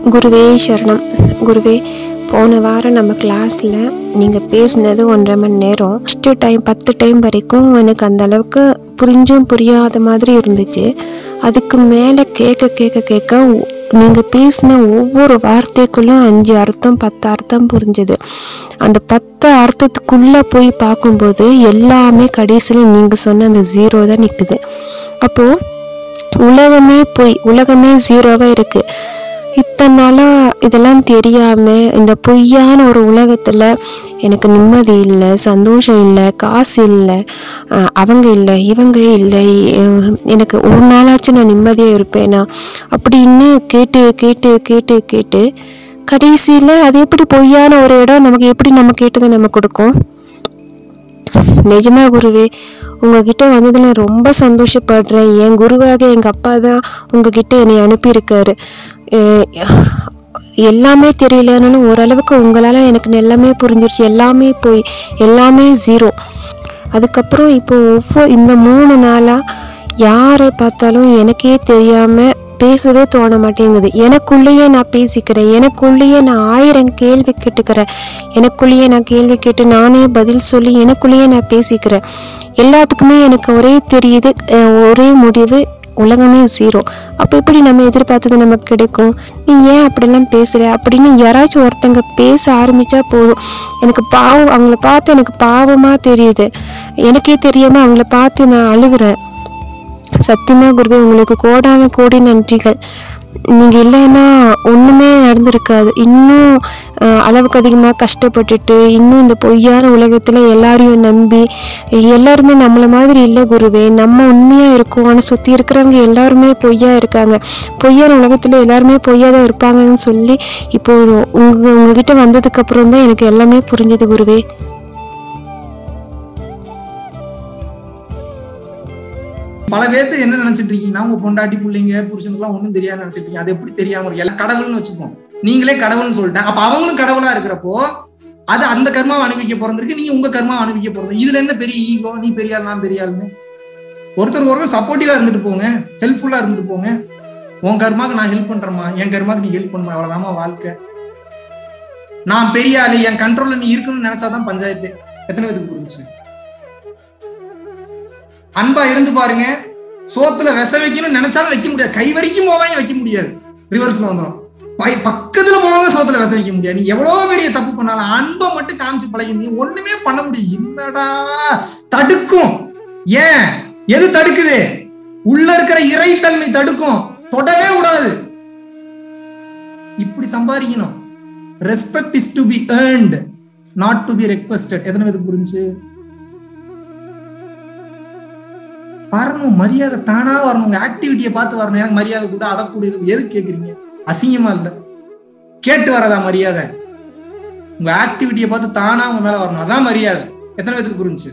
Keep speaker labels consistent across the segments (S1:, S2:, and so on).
S1: குருவே சரணம் குருவே போன வாரம் நம்ம கிளாஸில் நீங்கள் பேசினது ஒன்றரை மணி நேரம் ஃபஸ்ட்டு டைம் பத்து டைம் வரைக்கும் எனக்கு அந்த அளவுக்கு புரிஞ்சும் புரியாத மாதிரி இருந்துச்சு அதுக்கு மேலே கேட்க கேட்க கேட்க நீங்கள் பேசின ஒவ்வொரு வார்த்தைக்குள்ளும் அஞ்சு அர்த்தம் பத்து அர்த்தம் புரிஞ்சுது அந்த பத்து அர்த்தத்துக்குள்ளே போய் பார்க்கும்போது எல்லாமே கடைசியில் நீங்கள் சொன்ன அந்த ஜீரோ தான் நிற்குது அப்போது உலகமே பொய் உலகமே ஜீரோவாக இருக்குது இத்தனை நாளாக இதெல்லாம் தெரியாமல் இந்த பொய்யான ஒரு உலகத்தில் எனக்கு நிம்மதி இல்லை சந்தோஷம் இல்லை காசு இல்லை அஹ் அவங்க இல்லை இவங்க இல்லை அஹ் எனக்கு ஒரு நாளாச்சும் நான் நிம்மதியாக இருப்பேனா அப்படின்னு கேட்டு கேட்டு கேட்டு கேட்டு கடைசியில் அது எப்படி பொய்யான ஒரு இடம் நமக்கு எப்படி நம்ம கேட்டதை நம்ம கொடுக்கும் நிஜமா குருவே உங்ககிட்ட வந்ததில் ரொம்ப சந்தோஷப்படுறேன் என் குருவாக எங்கள் அப்பா தான் உங்ககிட்ட என்னை அனுப்பியிருக்காரு அஹ் எல்லாமே தெரியலனாலும் ஓரளவுக்கு உங்களால் எனக்கு எல்லாமே புரிஞ்சிருச்சு எல்லாமே போய் எல்லாமே ஜீரோ அதுக்கப்புறம் இப்போ ஒவ்வொரு இந்த மூணு நாளாக யாரை பார்த்தாலும் எனக்கே தெரியாமல் பேசவே தோண மாட்டேங்குது எனக்குள்ளேயே நான் பேசிக்கிறேன் எனக்குள்ளேயே நான் ஆயிரம் கேள்வி கேட்டுக்கிறேன் எனக்குள்ளேயே நான் கேள்வி கேட்டு நானே பதில் சொல்லி எனக்குள்ளேயே நான் பேசிக்கிறேன் எல்லாத்துக்குமே எனக்கு ஒரே தெரியுது அஹ் ஒரே முடிவு உலகமே ஜீரோ அப்போ எப்படி நம்ம எதிர்பார்த்தது நமக்கு கிடைக்கும் நீ ஏன் அப்படிலாம் பேசுகிற அப்படின்னு யாராச்சும் ஒருத்தங்க பேச ஆரம்பித்தா போதும் எனக்கு பாவம் அவங்கள பார்த்து எனக்கு பாவமாக தெரியுது எனக்கே தெரியாமல் அவங்கள பார்த்து நான் அழுகிறேன் சத்தியமா குருவே உங்களுக்கு கோடான கோடி நன்றிகள் நீங்கள் இல்லைன்னா ஒன்றுமே நடந்திருக்காது இன்னும் அஹ், அளவுக்கு அதிகமாக கஷ்டப்பட்டுட்டு இன்னும் இந்த பொய்யான உலகத்தில் எல்லாரையும் நம்பி எல்லாருமே நம்மளை மாதிரி இல்லை குருவே நம்ம உண்மையாக இருக்கோம் ஆனால் சுற்றி இருக்கிறவங்க எல்லாருமே பொய்யா இருக்காங்க பொய்யான உலகத்தில் எல்லாருமே பொய்யா தான் இருப்பாங்கன்னு சொல்லி இப்போ உங்கள் உங்ககிட்ட வந்ததுக்கப்புறம் தான் எனக்கு எல்லாமே புரிஞ்சது குருவே
S2: பல பேர்த்து என்ன நினைச்சிட்டு இருக்கீங்கன்னா உங்க பொண்டாட்டி பிள்ளைங்க புருஷனுக்குலாம் ஒண்ணும் தெரியாது நினைச்சிட்டு இருக்கீங்க அது எப்படி தெரியாம இருக்கு எல்லாம் கடவுள்னு வச்சுப்போம் நீங்களே கடவுள்னு சொல்லிட்டேன் அப்ப அவங்களும் கடவுளா இருக்கிறப்போ அது அந்த கர்மாவை அனுபவிக்க பிறந்திருக்கு நீங்க உங்க கர்மாவை அனுபவிக்க பிறந்து இதுல என்ன பெரிய ஈகோ நீ பெரிய ஆள் நான் பெரிய ஆளுன்னு ஒருத்தர் ஒருத்தர் சப்போர்ட்டிவா இருந்துட்டு போங்க ஹெல்ப்ஃபுல்லா இருந்துட்டு போங்க உன் கர்மாக்கு நான் ஹெல்ப் பண்றேம்மா என் கர்மாக்கு நீ ஹெல்ப் பண்ணுமா அவ்வளவுதாம்மா வாழ்க்கை நான் பெரிய ஆளு என் கண்ட்ரோல்ல நீ இருக்கணும்னு நினைச்சாதான் பஞ்சாயத்து எத்தனை பேருக்கு புரிஞ்சுச்சு அன்பா இருந்து பாருங்க சோத்துல விச வைக்கணும்னு நினைச்சாலும் வைக்க முடியாது கை வரைக்கும் போவாங்க வைக்க முடியாது ரிவர்ஸ்ல வந்துடும் பை- பக்கத்துல போவாங்க சோத்துல விச வைக்க முடியாது நீ எவ்வளவு பெரிய தப்பு பண்ணாலும் அன்பை மட்டும் காமிச்சு பழகி நீ ஒண்ணுமே பண்ண முடியும் என்னடா தடுக்கும் ஏன் எது தடுக்குது உள்ள இருக்கிற இறைத்தன்மை தடுக்கும் தொடவே கூடாது இப்படி சம்பாதிக்கணும் respect is to be earned not to be requested எத்தனை பேருக்கு புரிஞ்சு வரணும் மரியாதை தானா வரணும் உங்க ஆக்டிவிட்டியை பார்த்து வரணும் எனக்கு மரியாதை கூட அதை கூட இது எது கேக்குறீங்க அசிங்கமா இல்ல கேட்டு வரதா மரியாதை உங்க ஆக்டிவிட்டியை பார்த்து தானா உங்க மேல வரணும் அதான் மரியாதை எத்தனை பேத்துக்கு புரிஞ்சு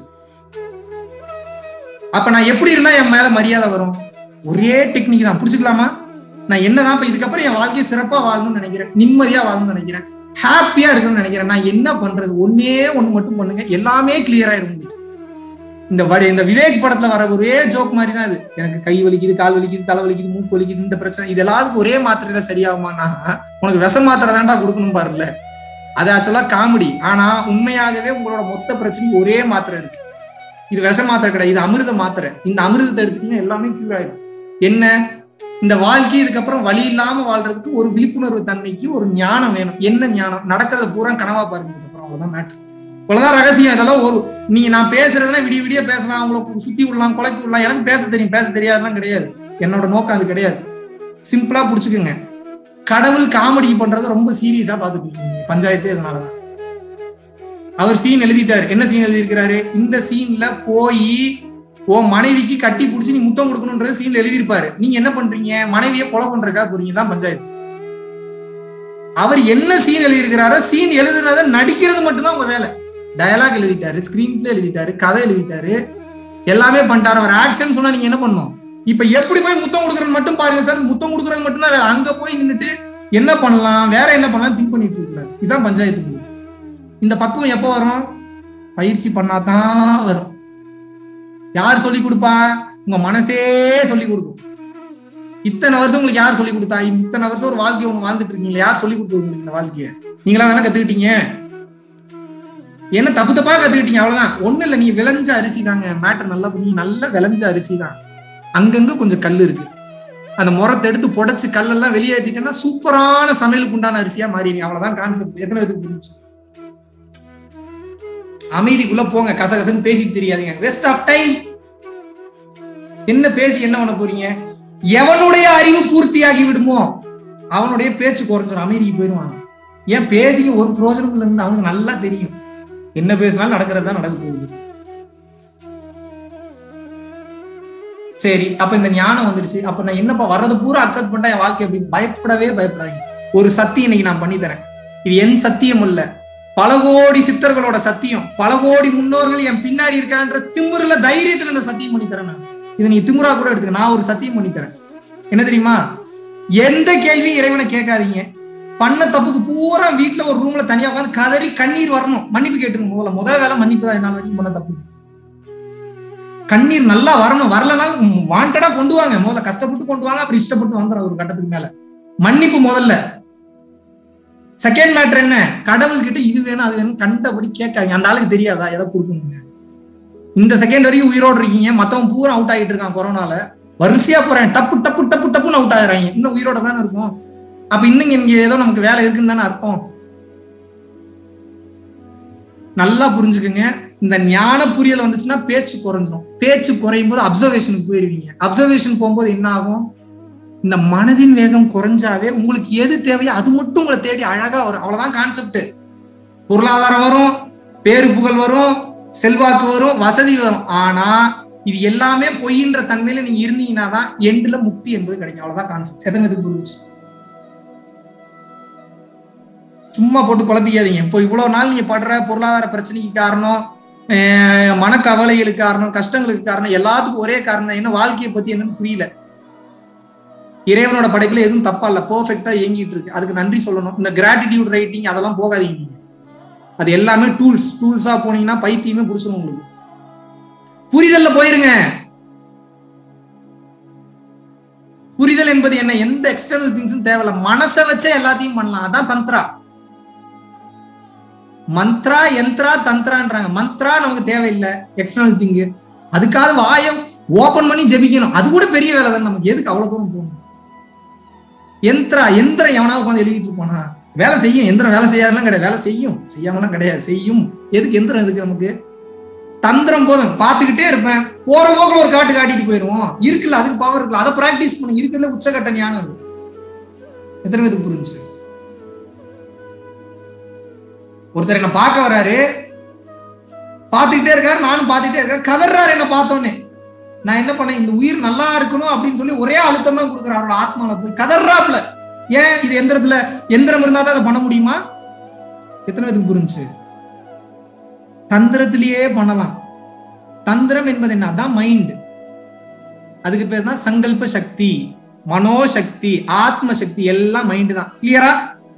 S2: அப்ப நான் எப்படி இருந்தா என் மேல மரியாதை வரும் ஒரே டெக்னிக் தான் புடிச்சுக்கலாமா நான் என்னதான் இப்ப இதுக்கப்புறம் என் வாழ்க்கையை சிறப்பா வாழணும்னு நினைக்கிறேன் நிம்மதியா வாழணும்னு நினைக்கிறேன் ஹாப்பியா இருக்கணும்னு நினைக்கிறேன் நான் என்ன பண்றது ஒன்னே ஒண்ணு மட்டும் பண்ணுங்க எல்லாமே கிளியர் ஆயிரும் உங்களுக்கு இந்த வட இந்த விவேக் படத்துல வர ஒரே ஜோக் மாதிரி தான் இது எனக்கு கை வலிக்குது கால் வலிக்குது தலை வலிக்குது மூக்கு வலிக்குது இந்த பிரச்சனை இது எல்லாத்துக்கும் ஒரே மாத்திரையில சரியாகுமானா உனக்கு விஷ மாத்திரை தான்டா கொடுக்கணும் பாருல அது ஆக்சுவலா காமெடி ஆனா உண்மையாகவே உங்களோட மொத்த பிரச்சனைக்கு ஒரே மாத்திரை இருக்கு இது விஷ மாத்திரை கிடையாது இது அமிர்த மாத்திரை இந்த அமிர்தத்தை எடுத்துட்டீங்கன்னா எல்லாமே கியூர் ஆயிடும் என்ன இந்த வாழ்க்கை இதுக்கப்புறம் வழி இல்லாம வாழ்றதுக்கு ஒரு விழிப்புணர்வு தன்மைக்கு ஒரு ஞானம் வேணும் என்ன ஞானம் நடக்கிறத பூரா கனவா பாருங்க இதுக்கப்புறம் அவ்வளவுதான் மேட்ரு இவ்வளவுதான் ரகசியம் இதெல்லாம் ஒரு நீங்க நான் பேசுறதுனா விடிய விடிய பேசலாம் அவங்கள சுத்தி விடலாம் குழப்பி விடலாம் எனக்கு பேச தெரியும் பேச தெரியாதுலாம் கிடையாது என்னோட நோக்கம் அது கிடையாது சிம்பிளா புடிச்சுக்குங்க கடவுள் காமெடி பண்றத ரொம்ப சீரியஸா பாத்துட்டு இருக்கீங்க பஞ்சாயத்து இதனால அவர் சீன் எழுதிட்டாரு என்ன சீன் எழுதியிருக்கிறாரு இந்த சீன்ல போய் உன் மனைவிக்கு கட்டி புடிச்சு நீ முத்தம் கொடுக்கணும்ன்றது சீன்ல எழுதியிருப்பாரு நீங்க என்ன பண்றீங்க மனைவியை கொலை பண்றதுக்கா போறீங்க தான் பஞ்சாயத்து அவர் என்ன சீன் எழுதியிருக்கிறாரோ சீன் எழுதுனதை நடிக்கிறது மட்டும்தான் உங்க வேலை டயலாக் எழுதிட்டாரு ஸ்கிரீன் பிளே எழுதிட்டாரு கதை எழுதிட்டாரு எல்லாமே பண்ணிட்டாரு அவர் ஆக்ஷன் சொன்னா நீங்க என்ன பண்ணணும் இப்ப எப்படி போய் முத்தம் கொடுக்கறது மட்டும் பாருங்க சார் முத்தம் கொடுக்கறது மட்டும் தான் வேலை அங்க போய் நின்னுட்டு என்ன பண்ணலாம் வேற என்ன பண்ணலாம் திங்க் பண்ணிட்டு இருக்கக்கூடாது இதுதான் பஞ்சாயத்து குழு. இந்த பக்குவம் எப்போ வரும் பயிற்சி பண்ணாதான் வரும் யார் சொல்லி கொடுப்பா உங்க மனசே சொல்லி கொடுக்கும் இத்தனை வருஷம் உங்களுக்கு யார் சொல்லி கொடுத்தா இத்தனை வருஷம் ஒரு வாழ்க்கையை ஒண்ணு வாழ்ந்துட்டு இருக்கீங்களா யார் சொல்லி கொடுத்தது உங்களுக்கு இந்த வாழ்க்கைய நீங்களா தானே கத்துக்கிட்டீங்க என்ன தப்பு தப்பா கத்துக்கிட்டீங்க அவ்வளவுதான் ஒண்ணு இல்ல நீங்க விளைஞ்ச அரிசி தாங்க மேட்டர் நல்லா புரிஞ்சு நல்லா விளைஞ்ச அரிசி தான் அங்கங்க கொஞ்சம் கல் இருக்கு அந்த முறத்தை எடுத்து புடைச்சு கல்லெல்லாம் வெளியேற்றிட்டேன்னா சூப்பரான சமையலுக்கு உண்டான அரிசியா மாறிடுங்க அவ்வளவுதான் கான்செப்ட் எத்தனை பேருக்கு புரிஞ்சு அமைதிக்குள்ள போங்க கசகசன்னு பேசிட்டு தெரியாதீங்க வேஸ்ட் ஆஃப் டைம் என்ன பேசி என்ன பண்ண போறீங்க எவனுடைய அறிவு பூர்த்தியாகி விடுமோ அவனுடைய பேச்சு குறைஞ்சிடும் அமைதிக்கு போயிடுவான் ஏன் பேசி ஒரு பிரோஜனம் இல்லைன்னு அவனுக்கு நல்லா தெரியும் என்ன பேசினாலும் நடக்கிறது தான் நடக்க போகுது சரி அப்ப இந்த ஞானம் வந்துருச்சு அப்ப நான் என்னப்பா வர்றது பூரா அக்செப்ட் பண்ணிட்டா என் வாழ்க்கை எப்படி பயப்படவே பயப்படாதீங்க ஒரு சத்தியம் இன்னைக்கு நான் பண்ணி தரேன் இது என் சத்தியம் இல்ல பல கோடி சித்தர்களோட சத்தியம் பல கோடி முன்னோர்கள் என் பின்னாடி இருக்கான்ற திமிருல தைரியத்துல இந்த சத்தியம் பண்ணி தரேன் நான் இதை நீ திமுறா கூட எடுத்துக்க நான் ஒரு சத்தியம் பண்ணி தரேன் என்ன தெரியுமா எந்த கேள்வியும் இறைவனை கேட்காதீங்க பண்ண தப்புக்கு பூரா வீட்டுல ஒரு ரூம்ல தனியா உட்காந்து கதறி கண்ணீர் வரணும் மன்னிப்பு கேட்டுருங்க முதல்ல முதல் வேலை மன்னிப்பு தான் என்னால் வரைக்கும் பண்ண தப்பு கண்ணீர் நல்லா வரணும் வரலனாலும் வாண்டடா கொண்டு வாங்க முதல்ல கஷ்டப்பட்டு கொண்டு வாங்க அப்புறம் இஷ்டப்பட்டு வந்துடும் ஒரு கட்டத்துக்கு மேல மன்னிப்பு முதல்ல செகண்ட் மேட்டர் என்ன கடவுள் கிட்ட இது வேணும் அது வேணும் கண்டபடி கேட்காங்க அந்த ஆளுக்கு தெரியாதா எதை கொடுக்கணுங்க இந்த செகண்ட் வரைக்கும் உயிரோடு இருக்கீங்க மத்தவன் பூரா அவுட் ஆகிட்டு இருக்கான் கொரோனால வரிசையா போறேன் டப்பு டப்பு டப்பு டப்புன்னு அவுட் ஆகுறாங்க இன்னும் உயிரோட தானே இருக்கும் அப்ப இன்னும் இங்க ஏதோ நமக்கு வேலை இருக்குன்னு தானே அர்த்தம் நல்லா புரிஞ்சுக்குங்க இந்த ஞான புரியல் வந்துச்சுன்னா பேச்சு குறைஞ்சிரும் பேச்சு குறையும் போது அப்சர்வேஷனுக்கு போயிருவீங்க அப்சர்வேஷன் போகும்போது என்ன ஆகும் இந்த மனதின் வேகம் குறைஞ்சாவே உங்களுக்கு எது தேவையோ அது மட்டும் உங்களை தேடி அழகா வரும் அவ்வளவுதான் கான்செப்ட் பொருளாதாரம் வரும் பேரு புகழ் வரும் செல்வாக்கு வரும் வசதி வரும் ஆனா இது எல்லாமே பொய்ன்ற தன்மையில நீங்க இருந்தீங்கன்னா தான் எண்டுல முக்தி என்பது கிடைக்கும் அவ்வளவுதான் கான்செப்ட் எத்தனை பேருக்கு புரிஞ்சு சும்மா போட்டு குழப்பிக்காதீங்க இப்போ இவ்வளவு நாள் நீங்க படுற பொருளாதார பிரச்சனைக்கு காரணம் மனக்கவலைகளுக்கு காரணம் கஷ்டங்களுக்கு காரணம் எல்லாத்துக்கும் ஒரே காரணம் என்ன வாழ்க்கையை பத்தி என்னன்னு புரியல இறைவனோட படைப்புல எதுவும் தப்பா இல்ல பெர்ஃபெக்டா இயங்கிட்டு இருக்கு அதுக்கு நன்றி சொல்லணும் இந்த கிராட்டிடியூட் ரைட்டிங் அதெல்லாம் போகாதீங்க அது எல்லாமே டூல்ஸ் டூல்ஸா போனீங்கன்னா பைத்தியமே பிடிச்சிடும் உங்களுக்கு புரிதல்ல போயிருங்க புரிதல் என்பது என்ன எந்த எக்ஸ்டர்னல் திங்ஸும் தேவையில்ல மனசை வச்சே எல்லாத்தையும் பண்ணலாம் அதான் தந்திரா மந்த்ரா யந்த்ரா தந்திரான்றாங்க மந்த்ரா நமக்கு தேவையில்லை எக்ஸ்டர்னல் திங்கு அதுக்காக வாயம் ஓபன் பண்ணி ஜெபிக்கணும் அது கூட பெரிய வேலை தான் நமக்கு எதுக்கு அவ்வளவு தூரம் போகணும் எந்திரா எந்திரம் எவனாவது உட்காந்து எழுதிட்டு போனா வேலை செய்யும் எந்திரம் வேலை செய்யாதெல்லாம் கிடையாது வேலை செய்யும் செய்யாமலாம் கிடையாது செய்யும் எதுக்கு எந்திரம் எதுக்கு நமக்கு தந்திரம் போதும் பார்த்துக்கிட்டே இருப்பேன் போற போக்குல ஒரு காட்டு காட்டிட்டு போயிருவோம் இருக்குல்ல அதுக்கு பவர் இருக்குல்ல அதை பிராக்டிஸ் பண்ணி இருக்குல்ல உச்சகட்ட ஞானம் இருக்கு எத்தனை பேருக்கு புரிஞ்சு ஒருத்தர் என்ன பார்க்க வர்றாரு பார்த்துக்கிட்டே இருக்காரு நானும் பார்த்துக்கிட்டே இருக்காரு கதறாரு என்ன பார்த்தோன்னே நான் என்ன பண்ணேன் இந்த உயிர் நல்லா இருக்கணும் அப்படின்னு சொல்லி ஒரே அழுத்தம் தான் கொடுக்குறாரு அவரோட ஆத்மால போய் கதறாப்ல ஏன் இது எந்திரத்துல எந்திரம் இருந்தா தான் அதை பண்ண முடியுமா எத்தனை பேருக்கு புரிஞ்சு தந்திரத்திலேயே பண்ணலாம் தந்திரம் என்பது என்ன அதான் மைண்ட் அதுக்கு பேர் தான் சங்கல்ப சக்தி மனோசக்தி ஆத்ம சக்தி எல்லாம் மைண்ட் தான் கிளியரா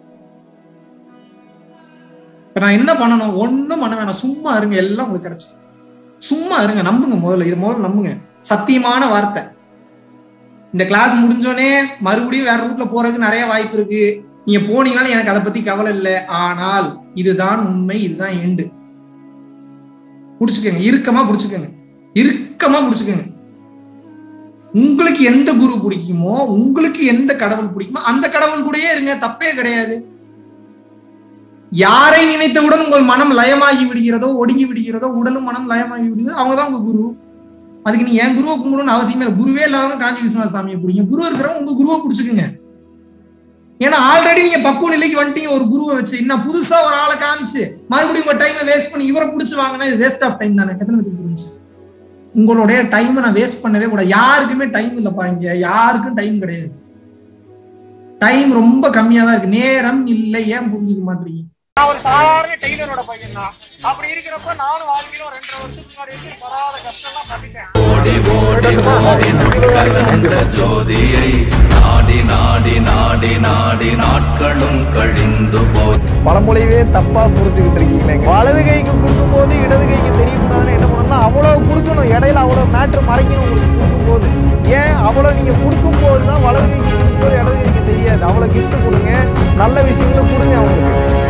S2: இப்ப நான் என்ன பண்ணணும் ஒண்ணும் பண்ண வேணாம் சும்மா இருங்க எல்லாம் உங்களுக்கு கிடைச்சு சும்மா இருங்க நம்புங்க முதல்ல இது முதல்ல நம்புங்க சத்தியமான வார்த்தை இந்த கிளாஸ் முடிஞ்சோடனே மறுபடியும் வேற ரூட்ல போறதுக்கு நிறைய வாய்ப்பு இருக்கு நீங்க போனீங்கனாலும் எனக்கு அதை பத்தி கவலை இல்லை ஆனால் இதுதான் உண்மை இதுதான் எண்டு புடிச்சுக்கோங்க இறுக்கமா புடிச்சுக்கோங்க இறுக்கமா புடிச்சுக்கோங்க உங்களுக்கு எந்த குரு பிடிக்குமோ உங்களுக்கு எந்த கடவுள் பிடிக்குமோ அந்த கடவுள் கூடயே இருங்க தப்பே கிடையாது யாரை நினைத்தவுடன் உங்கள் மனம் லயமாகி விடுகிறதோ ஒடுங்கி விடுகிறதோ உடலும் மனம் லயமாகி விடுகிறதோ அவங்க தான் உங்க குரு அதுக்கு நீ என் குருவை கும்பிடணும்னு அவசியமே இல்லை குருவே இல்லாதவங்க காஞ்சி விஸ்வநாத சாமியை பிடிக்கும் குரு இருக்கிறவங்க உங்க குருவை பிடிச்சுக்குங்க ஏன்னா ஆல்ரெடி நீங்க பக்குவ நிலைக்கு வந்துட்டீங்க ஒரு குருவை வச்சு இன்னும் புதுசா ஒரு ஆளை காமிச்சு மறுபடியும் உங்க டைமை வேஸ்ட் பண்ணி இவரை பிடிச்சி வாங்கினா இது வேஸ்ட் ஆஃப் டைம் தானே எத்தனை பேருக்கு புரிஞ்சு உங்களுடைய டைமை நான் வேஸ்ட் பண்ணவே கூடாது யாருக்குமே டைம் இல்லப்பா இங்க யாருக்கும் டைம் கிடையாது டைம் ரொம்ப கம்மியா தான் இருக்கு நேரம் இல்லை ஏன் புரிஞ்சுக்க மாட்டீங்க
S3: நான் ஒரு சாதாரண டெய்லரோட பையன் தான் அப்படி இருக்கிறப்ப நானும் வாழ்க்கையில ஒரு ரெண்டரை வருஷத்துக்கு முன்னாடி வரைக்கும் படாத கஷ்டம்லாம் பண்ணிட்டேன்
S4: ஓடி ஓடி ஓடி கலந்த ஜோதியை நாடி நாடி நாடி நாடி நாட்களும் கழிந்து போய்
S3: பழமொழியவே தப்பா புரிஞ்சுக்கிட்டு இருக்கீங்க வலது கைக்கு கொடுக்கும் போது இடது கைக்கு தெரியக்கூடாதுன்னு என்ன பண்ணணும் ஏன்னா அவ்வளோ கொடுக்கணும் இடையில அவ்வளோ மேட்ரு மறைக்கணும் உங்களுக்கு கொடுக்கும்போது ஏன் அவ்வளோ நீங்கள் கொடுக்கும்போது தான் வலது கைக்கு கொடுக்கும்போது இடது கைக்கு தெரியாது அவ்வளோ gift கொடுங்க நல்ல விஷயங்களும் கொடுங்க அவங்களுக்கு